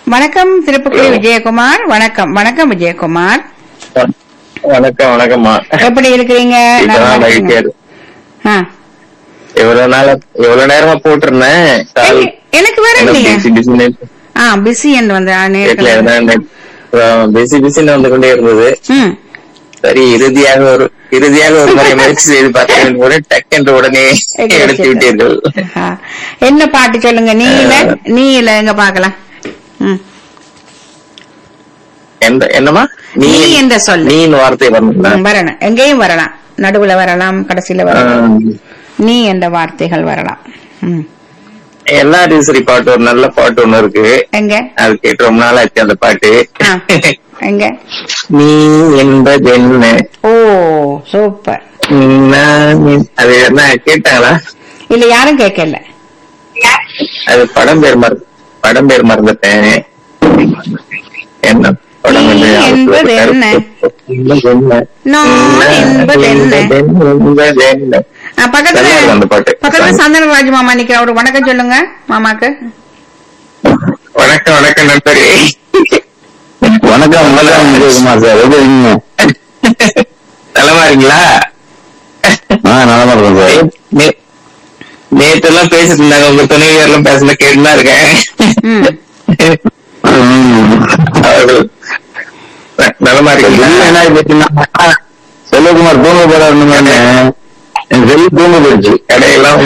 வணக்கம் திருப்புக்குடி விஜயகுமார் வணக்கம் வணக்கம் விஜயகுமார் வணக்கம் வணக்கம்மா எப்படி இருக்கிறீங்க நல்லா இப்பதான் இருக்கீங்க? மகிழ்ச்சியா இருக்கு. ஆ. எவ்வளவு நாளா எவ்வளவு நேரமா போட்டிருந்தேன் கால் எனக்கு- எனக்கு வேற என்ன இல்லையா பிஸி பிஸின்னு ஆ பிஸி என்று வந்து ஆ, வீட்டுல நேரத்துல பிஸி பிஸின்னு வந்து கொண்டே இருந்தது ம் சரி இறுதியாக ஒரு இறுதியாக ஒரு முறை முயற்சி செய்து பார்த்தேன் கூட டக்கென்று உடனே எடுத்து விட்டீர்கள் ஆ. என்ன பாட்டு சொல்லுங்க நீ இல்ல நீ இல்ல எங்க பாக்கலாம் ம். எந்த என்னமா நீ நீ என்ற சொல் நீன்னு வார்த்தை வரணுங்களா ம், வரணும் எங்கேயும் வரலாம் நடுவுல வரலாம் கடைசியில வரலாம் நீ என்ற வார்த்தைகள் வரலாம் ம். எல்லாரும் பாட்டு ஒரு நல்ல பாட்டு ஒண்ணு இருக்கு எங்க அது கேட்டு ரொம்ப நாள் ஆச்சு அந்த பாட்டு ஆ. எங்க நீ என்பது என்ன ஓ சூப்பர் நான் என்- அது என்ன கேட்டாங்களா இல்ல யாரும் கேட்கல அது படம் பேர் மற படம் பேர் மறந்துட்டேன் என்ன படம் நீ வந்து என்பது என்ன? என்பது என்ன? நான் என்பது என்ன? என்பது என்ன? ஆ, பக்கத்துல நல்லா இருக்கு அந்த பாட்டு. பக்கத்துல சந்தனராஜ் மாமா நிக்கிற ஒரு வணக்கம் சொல்லுங்க மாமாக்கு வணக்கம் வணக்கம் நண்பரே வணக்கம் வணக்கம் விஜயகுமார் சார் எப்படி இருக்கீங்க நலமா இருக்கீங்களா ஆ நலமா இருக்கேன் சார் நே- நேத்து எல்லாம் பேசிட்டு இருந்தாங்க உங்க துணைவியர் எல்லாம் பேசல கேட்டுதான் இருக்கேன் ம். ம். அவர்கள் ந- நலமா இல்ல, இருக்கீங்களா என்ன ஆயிடுச்சுன்னா, செல்வகுமார் தூங்க போறாருன்னு என் செல் தூங்க போயிடுச்சு கடையெல்லாம்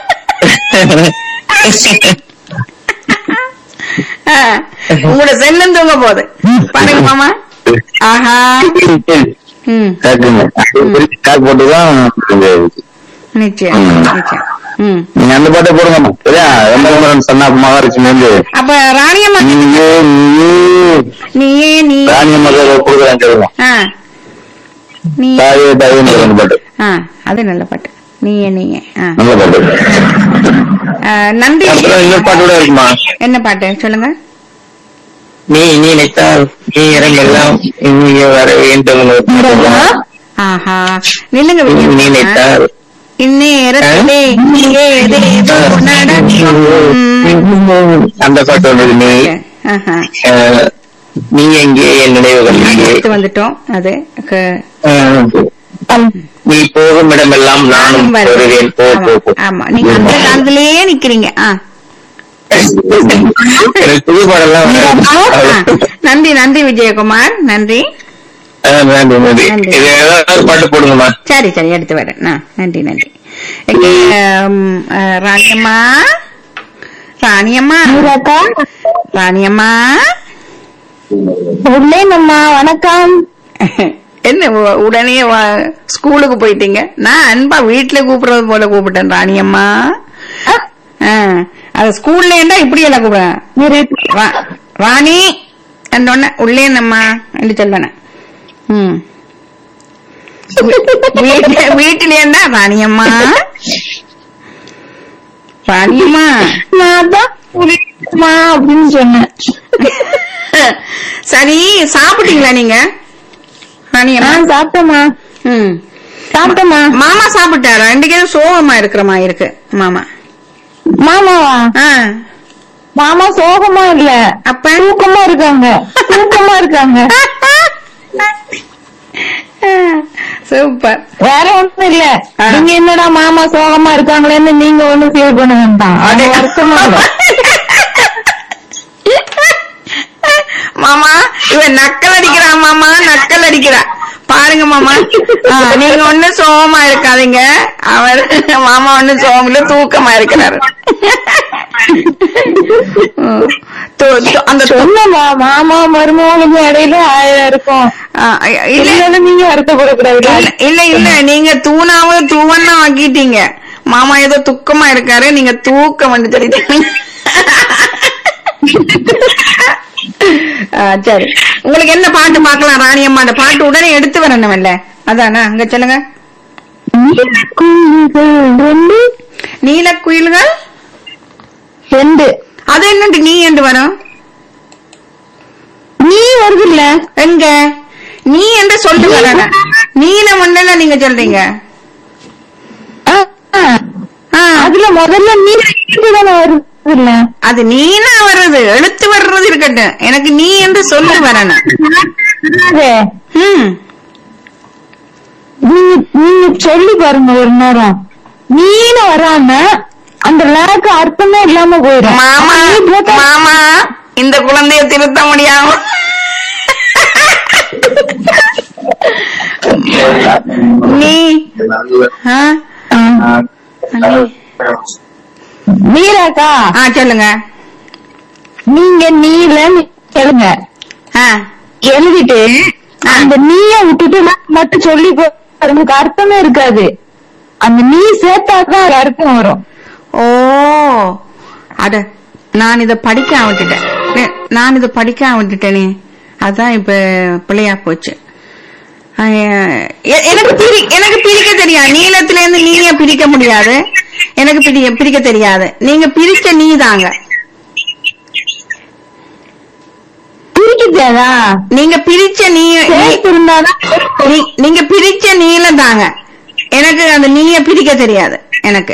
ஆ, உங்களோட செல்லும் தூங்க போகுது பாருங்க மாமா ஆஹா ம் கேக்குங்க கால் போட்டுதான் நிச்சயம் நிச்சயம் ம் நீங்க அந்த பாட்டை போடுங்க சரியா எம்பரம்பரன் சொன்னா மகாலட்சுமி வந்து அப்ப ராணியம்மா நீயே நீயே நீயே நீ ராணியம்மா கொடுக்குறாங்க கேளுங்க ஆ நீ தாயே தாயே அந்த பாட்டு ஆ அது நல்ல பாட்டு நீயே நீயே ஆ நல்ல பாட்டு ஆ, நன்றி அப்புறம் இன்னொரு பாட்டு கூட இருக்குமா என்ன பாட்டு சொல்லுங்க நீ நீ நினைத்தால் நீ இடமெல்லாம் இங்கே வர வேண்டும் ஒரு பாட்டு இருக்குமா? ஆஹா நில்லுங்க நீ விஜயகுமார். நினைத்தால் இந்நேரத்திலே ஏதேதோ நடக்கும் ம். அந்த பாட்டு ஒன்று நீ ஆஹா. அஹ், நீ எங்கே என் நினைவுகள் இங்கே எடுத்து வந்துட்டோம் அது க- அஹ், நீ போகும் இடமெல்லாம் நானும் வருவேன். வருவேன் போ போ ஆமா, போ ஆமா நீங்க அந்த காலத்திலேயே நிக்கிறீங்க ஆ எனக்கு புது பாடெல்லாம் ஆ. நன்றி நன்றி விஜயகுமார் நன்றி அஹ், நன்றி நன்றி நன்றி. இது ஏதாவது பாட்டு போடுங்கம்மா சரி சரி எடுத்து வரேன் ஆ, நன்றி நன்றி எங்க, ம், ஆ, ராணியம்மா ராணியம்மா ராணியம்மா உள்ளேனம்மா வணக்கம் என்ன உ- உடனே வ- ஸ்கூலுக்கு போயிட்டீங்க நான் அன்பா வீட்டுல கூப்பிடுறது போல கூப்பிட்டேன் ராணியம்மா ஆ, அது ஸ்கூல்ல இருந்தா இப்படி எல்லாம் கூப்பிடுறேன் ரா- ராணி என்னொன்ன உள்ளே நம்மா என்று சொல்லணும் ம் வீட்டுல வீட்டுல இருந்தா ராணியம்மா ராணியம்மா நான் தான் உள்ளேனம்மா அப்படின்னு சொன்னேன் சரி சாப்பிட்டீங்களா நீங்க ராணியம்மா நான் சாப்பிட்டேம்மா ம் சாப்பிட்டேம்மா மாமா சாப்பிட்டாரா ரெண்டு பேரும் சோகமா இருக்கிற மாதிரி இருக்கு மாமா மாமாவா ஆ மாமா சோகமா இல்ல அப்ப தூக்கமா இருக்காங்க தூக்கமா இருக்காங்க சூப்பர் வேற ஒண்ணும் இல்ல ஆ. நீங்க என்னடா மாமா சோகமா இருக்காங்களேன்னு நீங்க ஒண்ணும் ஃபீல் பண்ண வேண்டாம் அது வருத்தமா இல்ல. மாமா இவன் நக்கல் அடிக்கிறான் மாமா நக்கல் அடிக்கிறா பாருங்க மாமா ஆ, நீங்க ஒண்ணு சோகமா இருக்காதீங்க அவர் மாமா ஒண்ணு சோகம்ல தூக்கமா இருக்கிறாரு ம். து- து- அந்த து- சொன்னமா மாமா மருமகளுக்கு இடையில ஆயிரம் இருக்கும் ஆ, இல்ல இல்ல நீங்க வருத்தப்படக்கூடாது இல்ல, இல்ல இல்ல நீங்க தூணாவ தூவன்னா ஆக்கிட்டீங்க மாமா ஏதோ துக்கமா இருக்காரு நீங்க தூக்கம் வந்து சொல்லிட்டீங்க ஆ, சரி உங்களுக்கு என்ன பாட்டு பார்க்கலாம் ராணியம்மா அந்த பாட்டு உடனே எடுத்து வரணும் இல்ல அதானா அங்க சொல்லுங்க ரெண்டு நீல குயில்கள் ரெண்டு அது என்னட்டு நீ என்று வரும் நீ வருது இல்ல எங்க நீ என்று சொல்லு வரணும் நீலம் ஒண்ணுல நீங்க சொல்றீங்க ஆ, அதுல முதல்ல நீ தானே வருது இல்ல அது நீனா வர்றது எழுத்து வர்றது இருக்கட்டும் எனக்கு நீ என்று சொல்லி வரணும் அது, ம் நீங்க நீங்க சொல்லி பாருங்க ஒரு நேரம் நீனு வராம அந்த லேக்கு அர்த்தமே இல்லாம போயிடும் மாமா நீ போட்டா- மாமா இந்த குழந்தைய திருத்த முடியாம நீ ஆ? ஆ. மீராக்கா ஆ சொல்லுங்க நீங்க நீலன்னு எழுங்க ஆ எழுதிட்டு அந்த நீய விட்டுட்டு நான் மட்டும் சொல்லி பாருங்க அர்த்தமே இருக்காது அந்த நீ சேர்த்தாதான் அது அர்த்தம் வரும் ஓ அட நான் இத படிக்க விட்டுட்டேன் நே- நான் இத படிக்க விட்டுட்டேனே அதான் இப்ப பிள்ளையா போச்சு அஹ், எ- எனக்கு பிரி எனக்கு பிரிக்க தெரியாது நீளத்துல இருந்து நீங்க பிரிக்க முடியாது எனக்கு பிரி- பிரிக்க தெரியாது நீங்க பிரிச்ச நீ தாங்க பிரிக்குதா நீங்க பிரிச்ச நீ சேர்த்து இருந்தாதான் நீ- நீங்க பிரிச்ச நீளம் தாங்க எனக்கு அந்த நீய பிரிக்க தெரியாது எனக்கு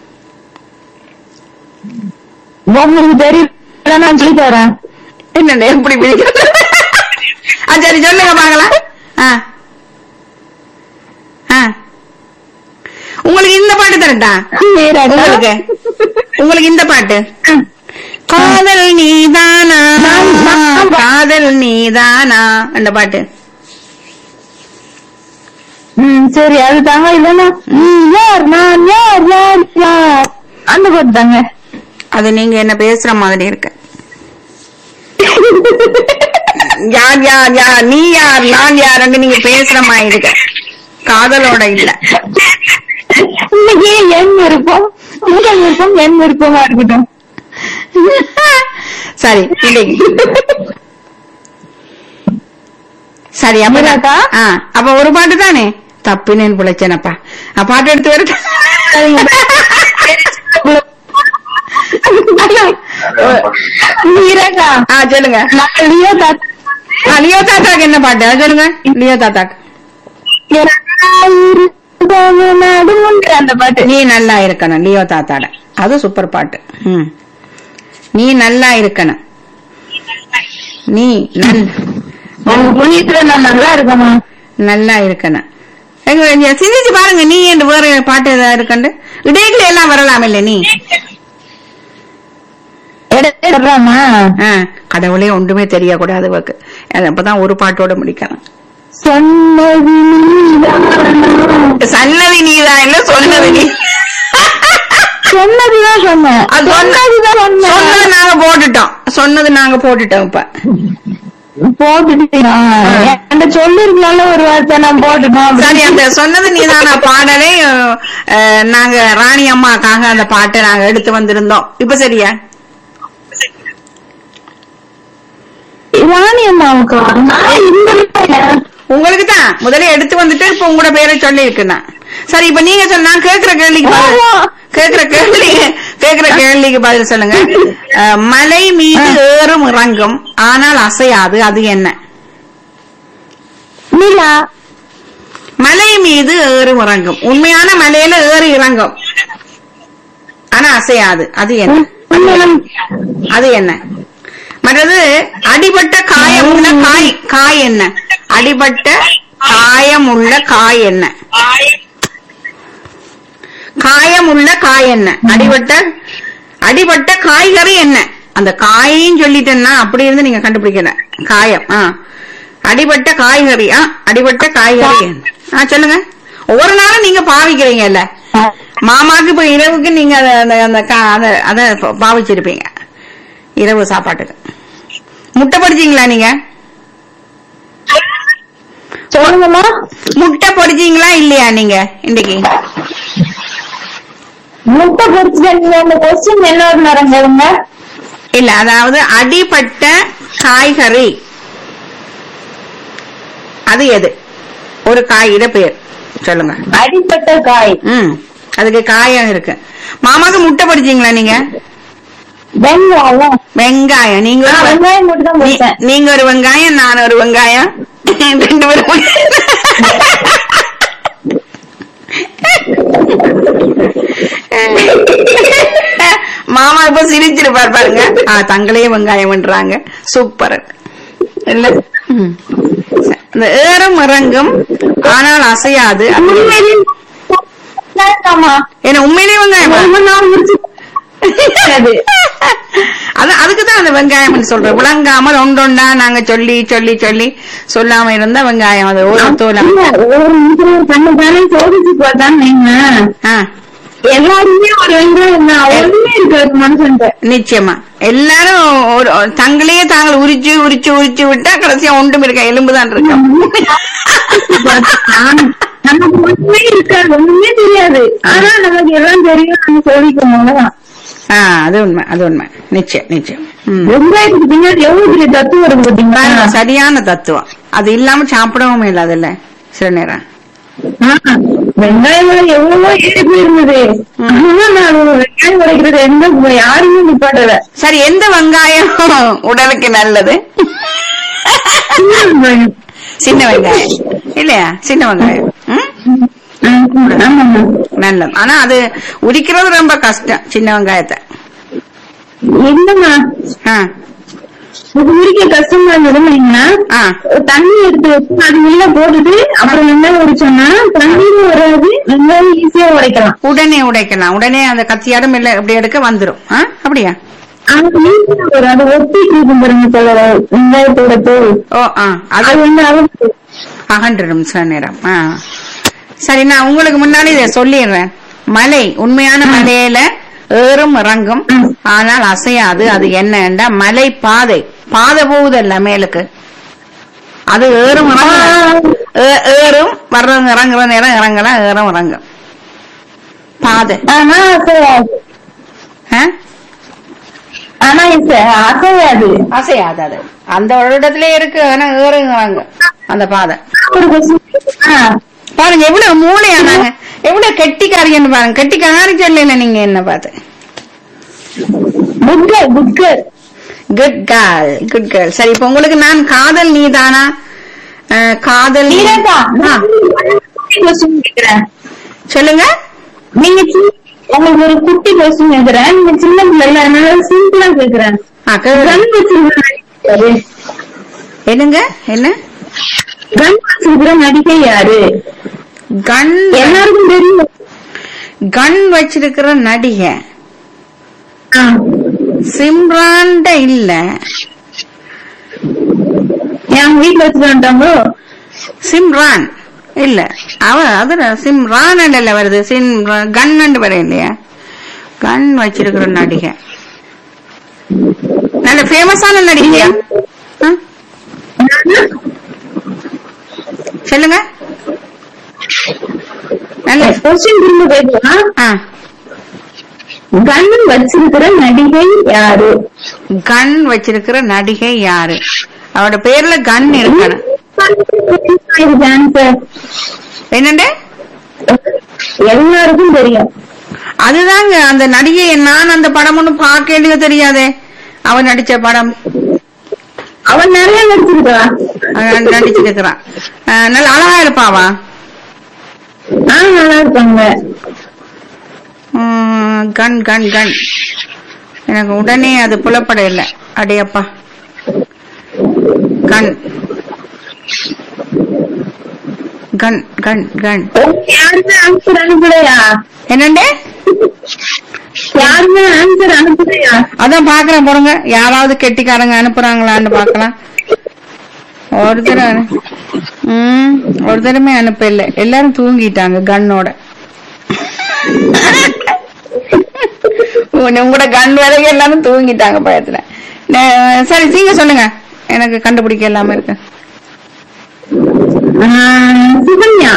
உங்களுக்கு தெரியல நான் சொல்லி தரேன் என்னண்ணே எப்படி பிரிக்கிறது ஆ சரி சொல்லுங்க பாக்கலாம் ஆ ஆ உங்களுக்கு இந்த பாட்டு தரட்டா மீராக்கா. உங்களுக்கு உங்களுக்கு இந்த பாட்டு காதல் நீதானா காதல் நீதானா அந்த பாட்டு ம் சரி அது தாங்க இல்லன்னா நீ யார் நான் யார் யார் யார் அந்த பாட்டு தாங்க அது நீங்க என்ன பேசுற மாதிரி இருக்கு யார் யார் யார் நீ யார் நான் யாருன்னு நீங்க பேசுற மாதிரி இருக்கு காதலோட இல்ல இன்னைக்கு என் விருப்பம் உங்கள் விருப்பம் என் விருப்பமா இருக்கட்டும் சரி இன்னைக்கு சரி அப்ப மீராக்கா? ஆ அப்ப ஒரு பாட்டு தானே தப்புன்னு பிழைச்சேனப்பா ஆ, பாட்டு எடுத்து வரட்டா மீராக்கா ஆ சொல்லுங்க நான் லியோ தாத்தா ஆ, லியோ தாத்தாக்கு என்ன பாட்டு அது சொல்லுங்க லியோ தாத்தாக்கு நடுமுன்ற அந்த பாட்டு நீ நல்லா இருக்கணும் லியோ தாத்தாட அது சூப்பர் பாட்டு ம் நீ நல்லா இருக்கணும் நீ நல்- உங்க புண்ணியத்துல நான் நல்லா இருக்கமா நல்லா இருக்கணும் எங்க இங்க சிந்திச்சு பாருங்க நீ என்று வேற பாட்டு ஏதாவது இருக்கண்டு இடையில எல்லாம் வரலாம் இல்ல நீ எடுத்துறாமா ஆ, கடவுளே ஒன்றுமே தெரியக்கூடாது உனக்கு அது அப்பதான் ஒரு பாட்டோட முடிக்கணும் சொன்னது நீதான். சன்னதி நீதான் இல்ல சொன்னது நீ சொன்னதுதான் சொன்னேன் அது சொன்ன- சொன்னதுதான் சொன்னது சொன்னேன் நாங்க போட்டுட்டோம் சொன்னது நாங்க போட்டுட்டோம் இப்ப போட்டுட்டீங்க என்கிட்ட சொல்லிருக்கலாம்ல ஒரு வார்த்தை நான் போட்டுட்டோம் சரி அப்படின்னு. அந்த சொன்னது நீதான பாடலை அஹ், நாங்க ராணி அம்மாக்காக அந்த பாட்டை நாங்க எடுத்து வந்திருந்தோம் இப்ப சரியா ராணி அம்மாவுக்கு நான் இந்த வீட்டுல- உங்களுக்கு தான் முதல்ல எடுத்து வந்துட்டு இப்ப உங்களோட பேரை சொல்லி இருக்குண்ணா சரி இப்ப நீங்க சொன்ன நான் கேக்குற கேள்விக்கு பதில் ஆமா. கேக்குற கேள்வி கேக்குற கேள்விக்கு பதில் சொல்லுங்க அஹ், மலை மீது ஏறும் இறங்கும் ஆனால் அசையாது அது என்ன நிலா மலை மீது ஏறும் இறங்கும் உண்மையான மலையில ஏறி இறங்கும் ஆனா அசையாது அது என்ன உண்மையிலும் அது என்ன மற்றது அடிபட்ட காயம் உள்ள காய் காய் என்ன அடிபட்ட காயம் உள்ள காய் என்ன காயம் உள்ள காய் என்ன அடிபட்ட அடிபட்ட காய்கறி என்ன அந்த காயும் சொல்லிட்டேன்னா அப்படி இருந்து நீங்க கண்டுபிடிக்கல காயம் ஆ அடிபட்ட காய்கறி ஆ அடிபட்ட காய்கறி என்ன ஆ சொல்லுங்க ஒவ்வொரு நாளும் நீங்க பாவிக்கிறீங்கல்ல மாமாக்கு இப்ப இரவுக்கு நீங்க அத- அந்த அந்த கா- அத அத பாவிச்சிருப்பீங்க இரவு சாப்பாட்டுக்கு முட்டை பொடிச்சீங்களா நீங்க சொல்லுங்கம்மா முட்டை பொடிச்சீங்களா இல்லையா நீங்க இன்னைக்கு முட்டை பொறிச்சு அந்த கொஸ்டின் என்ன ஒரு நேரம் கேளுங்க இல்ல அதாவது அடிபட்ட காய்கறி அது எது ஒரு காயோட பேர் சொல்லுங்க அடிப்பட்ட காய் ம் அதுக்கு காயம் இருக்கு மாமாக்கு முட்டை பொடிச்சீங்களா நீங்க வெங்காயம் வெங்காயம் நீங்க நான் ஒரு- வெங்காயம் மட்டும் தான் நீ- போட்டேன் நீங்க ஒரு வெங்காயம் நான் ஒரு வெங்காயம் ரெண்டு பேரும் மாமா இப்ப சிரிச்சிருப்பார் பாருங்க ஆ, தங்களே வெங்காயம்ன்றாங்க சூப்பர் இல்ல ம். இந்த ஏறும் இறங்கும் ஆனால் அசையாது அது ஆமா என்ன உண்மையிலேயே வெங்காயமா ரொம்ப நாள் முடிச்சு அது. அது அதுக்குதான் அந்த வெங்காயம் சொல்றேன் விளங்காமல் ஒன்றொண்டா நாங்க சொல்லி சொல்லி சொல்லி சொல்லாம இருந்தா வெங்காயம் அது ஒரு தோலம் இல்ல, ஒரு நிமிஷம் கண்ணு தானே சோதிச்சு பார்த்தான்னு வைங்க. ஆ, எல்லாருமே ஒரு வெங்காயம் தான் ஒண்ணுமே இருக்காது மனுஷன்ட்ட நிச்சயமா எல்லாரும் ஒரு ஒரு தங்களையே தாங்கள் உரிச்சு உரிச்சு உரிச்சு விட்டா கடைசியா ஒன்றும் இருக்க எலும்புதான் இருக்கும் ஆனா, நமக்கு ஒண்ணுமே இருக்காது ஒண்ணுமே தெரியாது ஆனா நமக்கு எல்லாம் தெரியும் நம்ம சோதிக்கும் போதுதான் ஆ அது உண்மை அது உண்மை நிச்சயம் நிச்சயம் ம். வெங்காயத்துக்கு பின்னாடி எவ்வளவு பெரிய தத்துவம் இருக்கு பாருங்க, பாத்தீங்களா சரியான தத்துவம் அது இல்லாம சாப்பிடவும் இல்லாது இல்ல சில நேரம் ஆ, வெங்காயம் விலை எவ்வளவோ ஏறி போயிருந்தது ஆனா நான் ஒரு வெங்காயம் உடைக்கிறது எந்த யாருமே நிப்பாட்டல சரி எந்த வெங்காயம் உடலுக்கு நல்லது சின்ன வெங்காயம். சின்ன வெங்காயம் இல்லையா சின்ன வெங்காயம் ம்? ஆ, ஆமாங்க நல்லது ஆனா அது உரிக்கிறது ரொம்ப கஷ்டம் சின்ன வெங்காயத்தை இல்லம்மா ஆ, இது உரிக்க கஷ்டமா இருந்ததுன்னா ஆ. தண்ணி எடுத்து வச்சு அது உள்ள போட்டுட்டு அப்புறம் வெங்காயம் உடைச்சோம்னா தண்ணியும் வராது வெங்காயம் ஈஸியா உடைக்கலாம் உடனே உடைக்கலாம் உடனே அந்த கத்தியாடும் இல்ல இப்படி எடுக்க வந்துரும் ஆ, அப்படியா ஆனா ஈஸியா வரும் அது ஒட்டிட்டு இருக்கும் பாருங்க சில வெங்காயத்தோட தோல் ஓ ஆ அது அது வந்து அளவு அகன்றுடும் சில நேரம் ஆ சரி நான் உங்களுக்கு முன்னாடி இதை சொல்லிடுறேன் மலை உண்மையான மலையில ஏறும் இறங்கும் ம். ஆனால் அசையாது அது என்னன்னா மலை பாதை பாதை போகுதல்ல மேலுக்கு அது ஏறும் இறங்கும் ஏ- ஏறும் வர்றது இறங்குற நேரம் இறங்கலாம் ஏறும் இறங்கும் பாதை ஆனா அசையாது ஆ? ஆனா இது அசையாது அசையாது அது அந்த ஒரு இடத்துல இருக்கு ஆனா ஏறும் இறங்கும் அந்த பாதை ஒரு question. ஆ, பாருங்க எவ்வளவு மூளையானாங்க எவ்வளவு கெட்டிக்காரியன்னு பாருங்க கெட்டிக்காரி சொல்லல நீங்க என்ன பார்த்து good girl, good girl. Good girl good girl சரி இப்ப உங்களுக்கு நான் காதல் நீதானா அஹ், காதல் நீ- நீரஜா, ஆ, நான் ஒரு குட்டி question கேக்குறேன். சொல்லுங்க நீங்க சின்ன- உங்களுக்கு ஒரு குட்டி கொஸ்டின் கேக்குறேன் நீங்க சின்ன பிள்ளை அதனால சிம்பிளா கேக்குறேன் ஆ, கேளு. கன் வச்சிருக்கிற என்னங்க என்ன கன் வச்சிருக்கிற நடிகை யாரு கன் எல்லாருக்கும் தெரியும் கன் வச்சிருக்கிற நடிகை ஆ. சிம்ரான்ட இல்ல என் வீட்டுல வச்சுட்டாங்களோ சிம்ரான் இல்ல அவ அது சிம்ரான் இல்ல வருது சிம் கன் வர இல்லையா கன் வச்சிருக்கிற நடிகை நல்ல ஃபேமஸான நடிகையா ஆ? சொல்லுங்க நல்ல கொஸ்டின் திரும்ப கேட்கலாம் ஆ கன் வச்சிருக்கிற நடிகை யாரு கன் வச்சிருக்கிற நடிகை யாரு அவட பேர்ல கன் இருக்கணும் ஆன்சர் என்னண்டு எல்லாருக்கும் தெரியும் அதுதாங்க அந்த நடிகை நான் அந்த படம் ஒண்ணும் பார்க்க தெரியாதே அவன் நடிச்ச படம் அவன் நிறைய நடிச்சிருக்கா அவன் நடிச்சிருக்கிறான் அஹ், நல்ல அழகா இருப்பாவா ஆ நல்லா இருக்காங்க உம், கன் கன் கன் எனக்கு உடனே அது புலப்பட இல்லை அடையப்பா கன் கன் கன் கன் யாருமே ஆன்சர் அனுப்பலையா என்னண்டே யாருமே ஆன்சர் அனுப்பலையா அதான் பாக்குறேன் போடுங்க யாராவது கெட்டிக்காரங்க அனுப்புறாங்களான்னு பாக்கலாம் ஒருத்தர் அனு- ம் ஒருத்தருமே அனுப்ப இல்ல எல்லாரும் தூங்கிட்டாங்க கண்ணோட உன்னை- உங்களோட கண் வரைக்கும் எல்லாரும் தூங்கிட்டாங்க பயத்துல நே- சரி நீங்க சொல்லுங்க எனக்கு கண்டுபிடிக்க இல்லாம இருக்கு ஆ, சுகன்யா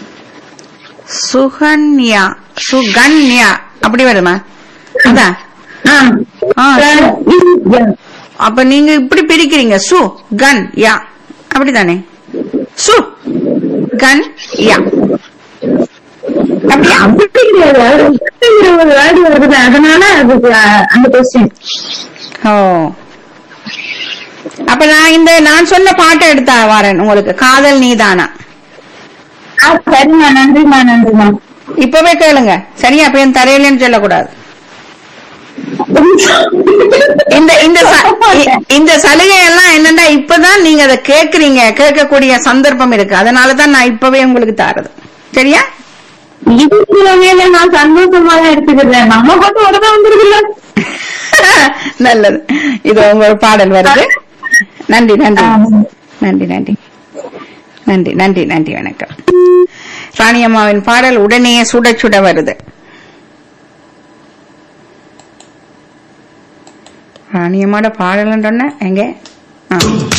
சுகன்யா சுகன்யா அப்படி வருமா அதான் ஆ. ஆ, சு- அப்ப நீங்க இப்படி பிரிக்கிறீங்க சு கன் யா அப்படிதானே சு கன் யா அப்படியா அப்படி கிடையாது அது சுகன்யாங்கிற ஒரு வேர்டு வருது அதனால அதுக்கு ஆ, அந்த கொஸ்டின் ஓ அப்ப நான் இந்த நான் சொன்ன பாட்டை எடுத்தா வரேன் உங்களுக்கு காதல் நீதானா சரிம்மா நன்றிம்மா நன்றிம்மா இப்பவே கேளுங்க சரியா அப்ப என் தரையிலன்னு சொல்லக்கூடாது இந்த இந்த ச- இ- இந்த சலுகை எல்லாம் என்னன்னா இப்பதான் நீங்க அதை கேக்குறீங்க கேட்கக்கூடிய சந்தர்ப்பம் இருக்கு அதனாலதான் நான் இப்பவே உங்களுக்கு தாரது சரியா இதுக்கு வகையில நான் சந்தோஷமா தான் எடுத்துக்கிறேன் நம்ம பார்த்து உடனே வந்துருக்குல்ல நல்லது இது உங்க ஒரு பாடல் வருது நன்றி நன்றி ஆமா. நன்றி நன்றி நன்றி நன்றி நன்றி வணக்கம் ராணி அம்மாவின் பாடல் உடனே சுட சுட வருது ராணி அம்மாவோட பாடல் எங்க ஆ